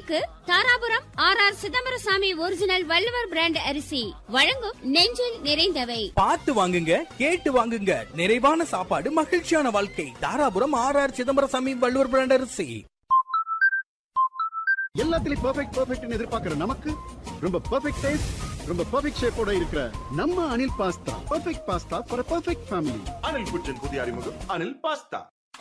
மணிக்கு Dharapuram R R Chidambarasamy original Valluvar brand அரிசி வழங்கும் நெஞ்சில் நிறைந்தவை பார்த்து வாங்குங்க கேட்டு வாங்குங்க நிறைவான சாப்பாடு மகிழ்ச்சியான வாழ்க்கை Dharapuram R R Chidambarasamy Valluvar brand அரிசி எல்லாத்துலயும் பெர்ஃபெக்ட் பெர்ஃபெக்ட்னு எதிர்பார்க்கிற நமக்கு ரொம்ப பெர்ஃபெக்ட் டேஸ்ட் ரொம்ப பெர்ஃபெக்ட் ஷேப்போட இருக்கிற நம்ம Anil pasta perfect pasta for perfect family Anil kitchen புதிய அறிமுகம் அனில் பாஸ்தா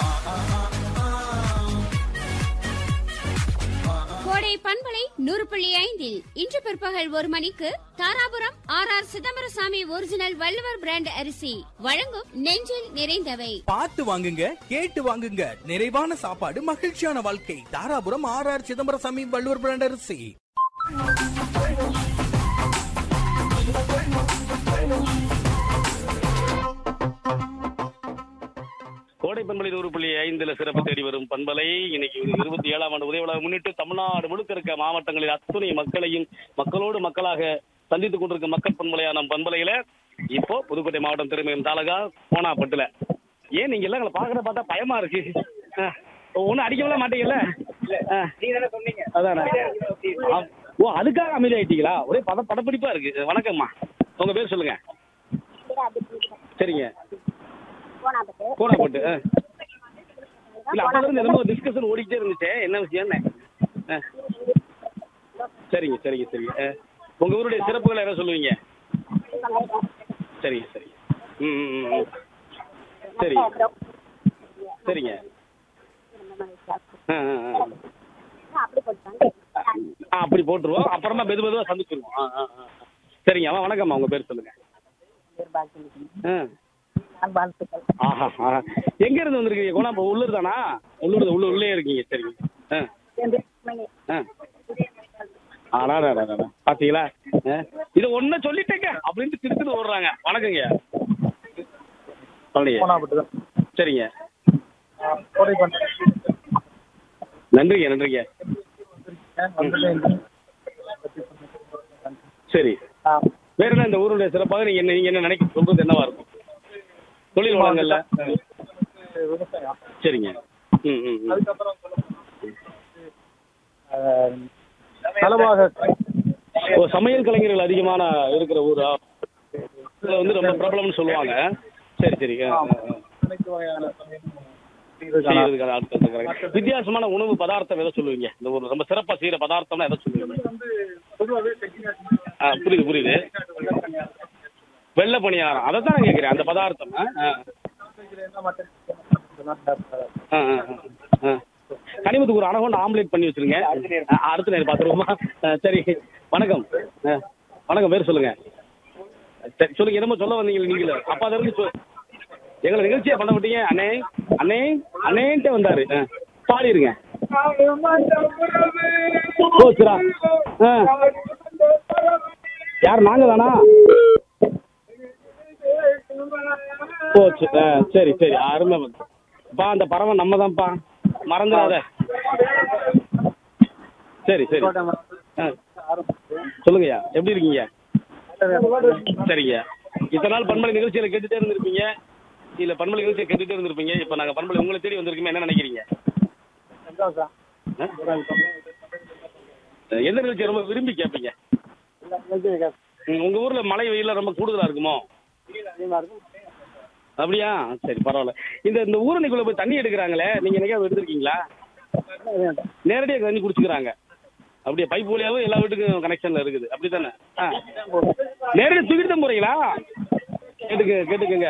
கோடை பண்பலை நூறு புள்ளி ஐந்தில் இன்று பிற்பகல் ஒரு மணிக்கு Dharapuram R R Chidambarasamy original Valluvar brand அரிசி வழங்கும் நெஞ்சில் நிறைந்தவை பார்த்து வாங்குங்க கேட்டு வாங்குங்க நிறைவான சாப்பாடு மகிழ்ச்சியான வாழ்க்கை Dharapuram R R Chidambarasamy Valluvar brand அரிசி கோடை பண்பலை நூறு புள்ளி ஐந்துல சிறப்பு தேடி வரும் பண்பலை இன்னைக்கு இருபத்தி ஏழாம் ஆண்டு உதய விழா முன்னிட்டு தமிழ்நாடு முழுக்க இருக்க மாவட்டங்களில் அத்துணை மக்களையும் மக்களோடு மக்களாக சந்தித்துக் கொண்டிருக்க மக்கள் பண்பலையான பண்பலையில இப்போ புதுக்கோட்டை மாவட்டம் திருமயம் தாலகா கோனாப்பட்டுல ஏன் நீங்க எல்லாம் எங்களை பாக்குற பார்த்தா பயமா இருக்கு ஒன்னும் அடிக்கவே மாட்டீங்கல்ல ஆ. அதானே ஆ. ஓ அதுக்காக அமைதி ஆயிட்டீங்களா ஒரே பத படப்பிடிப்பா இருக்கு வணக்கம்மா உங்க பேர் சொல்லுங்க சரிங்க கோணாப்பட்டு ஆ இல்ல அப்பல இருந்து என்னமோ டிஸ்கஷன் ஓடிக்கிட்டே இருந்துச்சே என்ன விஷயம்னு ஆ. சரிங்க சரிங்க சரிங்க ஆ. உங்க ஊருடைய சிறப்புகளை என்ன சொல்லுவீங்க சரிங்க சரிங்க ம் ம், ம் ம். சரிங்க சரிங்க ஆ ஆ ஆ ஆ அப்படி போட்டுருவோம் அப்புறமா மெது மெதுவாக சந்திச்சிருவோம் ஆ ஆ ஆ சரிங்க அம்மா வணக்கம்மா உங்கள் பேர் சொல்லுங்க ஆ ஆஹா ஆஹா எங்க இருந்து வந்திருக்கீங்க கோணா உள்ளூர் தானா உள்ளூர் உள்ளூர் உள்ளே இருக்கீங்க சரிங்க ஆ ஆ அடாடா பாத்தீங்களா ஆ, இதை ஒன்ன சொல்லிட்டேங்க அப்படின்ட்டு திருத்துட்டு ஓடுறாங்க வணக்கங்க சொல்லுங்க சரிங்க நன்றிங்க நன்றிங்க சரி வேற என்ன இந்த ஊருடைய சிறப்பாக நீங்க என்ன நீங்க என்ன நினைக்க சொல்றது என்னவா இருக்கும் தொழில் வளங்கள்ல சரிங்க ம் ம் ம். ஓ சமையல் கலைஞர்கள் அதிகமான இருக்கிற ஊரா இதுல வந்து ரொம்ப பிரபலம்னு சொல்லுவாங்க சரி சரி ஆ, ஆ, ஆ. செய்யறதுக்கான ஆட்கள் இருக்கிறாங்க. வித்தியாசமான உணவு பதார்த்தம் எதை சொல்லுவீங்க இந்த ஊர் ரொம்ப சிறப்பா செய்யற பதார்த்தம்னா எதை சொல்லுவீங்க ஆ புரியுது புரியுது வெள்ளை பணியாரம் அதை தான் கேட்குறேன் அந்த பதார்த்தம் ஆ ஆ ஆ, ஆ, ஆ. கனிமத்துக்கு ஒரு அனகொண்டு ஆம்லேட் பண்ணி வச்சிருங்க ஆ, அடுத்த நேரம் பார்த்துருவோமா ஆ, சரி வணக்கம் ஆ, வணக்கம் பேர் சொல்லுங்க சரி சொல்லுங்க என்னமோ சொல்ல வந்தீங்க நீங்களே அப்பா அதை இருந்து சொல் எங்களை நிகழ்ச்சியா பண்ண மாட்டீங்க அண்ணே அண்ணே அண்ணேன்ட்டே வந்தாரு ஆ, பாடிருங்க போச்சுரா ஆ யார் நாங்க தானா போச்சு ஆ சரி சரி அருமை பா அந்த பறவை நம்ம தான்ப்பா மறந்துடாத சரி சரி ஆ சொல்லுங்கய்யா எப்படி இருக்கீங்க சரிங்க இத்தனை நாள் பண்பலை நிகழ்ச்சியில கேட்டுட்டே இருந்திருப்பீங்க இல்ல பண்பலை நிகழ்ச்சியை கேட்டுட்டே இருந்திருப்பீங்க இப்போ நாங்க பண்பலை உங்களை தேடி வந்திருக்கோமே என்ன நினைக்கிறீங்க ஆ? எந்த நிகழ்ச்சியை ரொம்ப விரும்பி கேட்பீங்க ம், உங்க ஊர்ல மழை வெயில ரொம்ப கூடுதலா இருக்குமோ அப்படியா சரி பரவாயில்ல இந்த இந்த ஊரணிக்குள்ள போய் தண்ணி எடுக்கிறாங்களே நீங்க என்னைக்காவது எடுத்திருக்கீங்களா நேரடியாக தண்ணி குடிச்சுக்கிறாங்க அப்படியே பைப் வழியாவும் எல்லா வீட்டுக்கும் கனெக்ஷன்ல இருக்குது அப்படித்தானே ஆ நேரடியாக தூக்கிட்டு தான் போறீங்களா கேட்டுக்க கேட்டுக்கங்க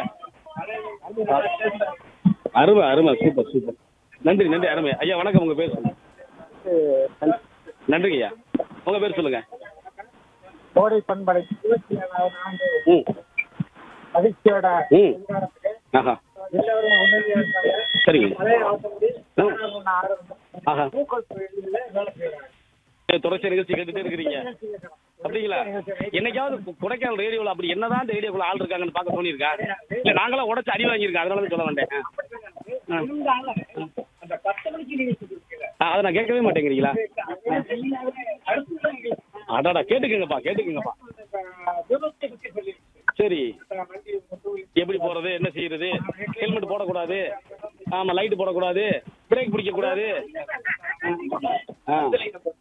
அருமை அருமை சூப்பர் சூப்பர் நன்றி நன்றி அருமை ஐயா வணக்கம் உங்க பேர் சொல்லுங்க நன்றிங்க ஐயா உங்க பேர் சொல்லுங்க கோடை பண்பலை இருபத்தி ஏழாவது ஆண்டு ம் மகிழ்ச்சியோட ம் ஆஹா எல்லோரும் உதவியா இருக்காங்க சரிங்க மழை ஆசைப்படி ஆ. ஒண்ணு ஆரம்பிச்சோம். ஆஹா பூக்கள் தொழில்ல வேலை செய்யறாங்க தொடர்ச்சி நிகழ்ச்சி கேட்டுட்டே இருக்கிறீங்க அப்படிங்களா என்னைக்காவது கு- கொடைக்கானல் ரேடியோவில் அப்படி என்னதான் இந்த ரேடியோக்குள்ள ஆள் இருக்காங்கன்னு பார்க்க தோணியிருக்கா இல்லை நாங்களாம் உடச்சு அடி வாங்கியிருக்கோம் அதனால தான் சொல்ல வந்தேன் ஆ. அந்த பத்து மணிக்கு நீங்க சொல்லிருக்கீங்க ஆ, அதை நான் கேட்கவே மாட்டேங்கிறீங்களா அடாடா கேட்டுக்கங்கப்பா கேட்டுக்கங்கப்பா விபத்தை பத்தி சொல்லிருக்கீங்க சரி எப்படி போறது என்ன செய்யறது ஹெல்மெட் போடக்கூடாது ஆமா லைட் போடக்கூடாது பிரேக் பிடிக்க கூடாது ஆ